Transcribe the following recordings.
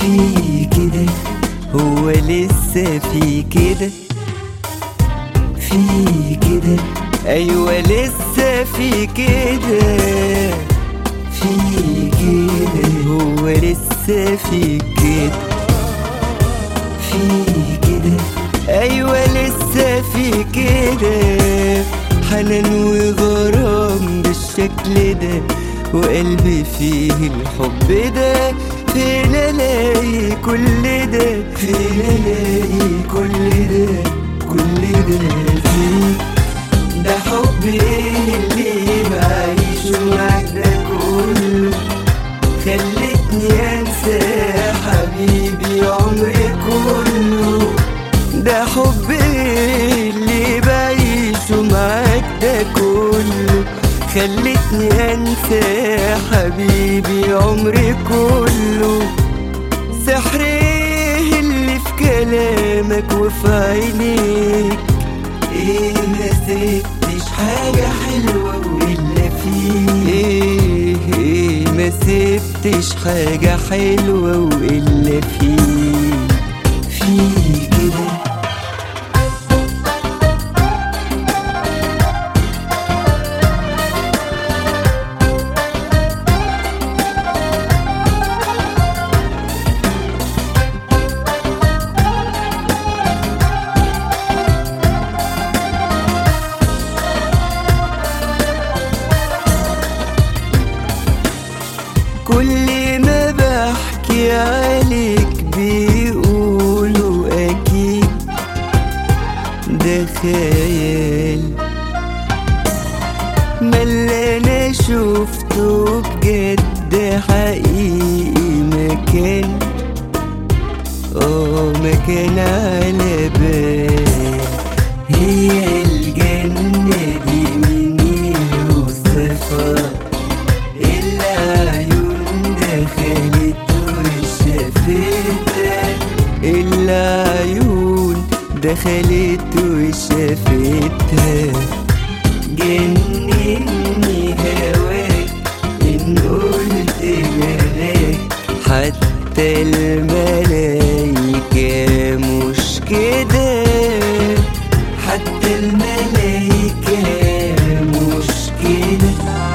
في كده هو لسه في كده في كده ايوه لسه في كده في كده هو لسه في كده في كده ايوه لسه في كده حنان وغرام بالشكل ده وقلبي فيه الحب ده فين الاقي كل ده فين الاقي كل ده كل ده فيك ده حب ايه اللي بعيشه معاك ده كله خلتني انسى يا حبيبي عمري كله ده حب ايه اللي بعيشه معاك ده كله خلتني انسى يا حبيبي عمري كله سحر ايه اللي في كلامك وفي عينيك ايه ما سبتش حاجة حلوة وإلا فيه ايه ايه ما سبتش حاجة حلوة وإلا فيه في كده كل ما بحكي عليك بيقولوا أكيد ده خيال ما اللي أنا شفته بجد حقيقي مكان اه مكان على بال هي الجنة دي من يوصفها العيون دخلت وشافتها العيون دخلت وشافتها جنني هواك إن قلت ملاك حتى الملايكة مش كده حتى الملايكة مش كده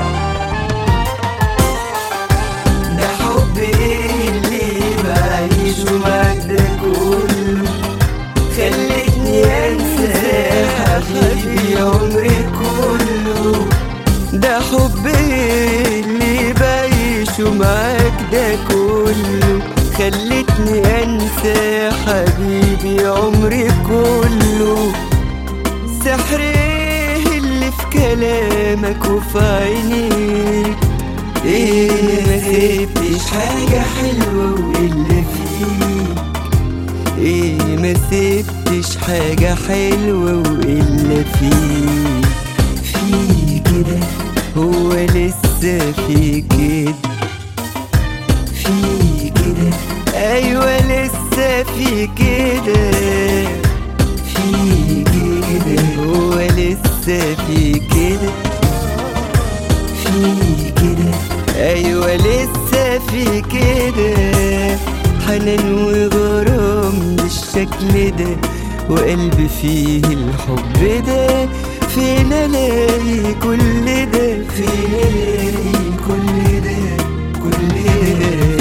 ده حب ايه اللي بعيشه معاك ده كله خلتني انسى يا حبيبي عمري كله ده حب ايه اللي بعيشه معاك ده كله خلتني انسى يا حبيبي عمري كله سحر ايه اللي في كلامك وفي عينيك ايه ما سبتش حاجة حلوة وإلا فيك ايه ما سبتش حاجة حلوة وإلا فيك في كده هو لسه في كده في كده ايوه لسه في كده في كده هو لسه في كده في كده ايوه لسه في كده حنان وغرام بالشكل ده وقلبي فيه الحب ده فين الاقي كل ده فين الاقي كل ده كل ده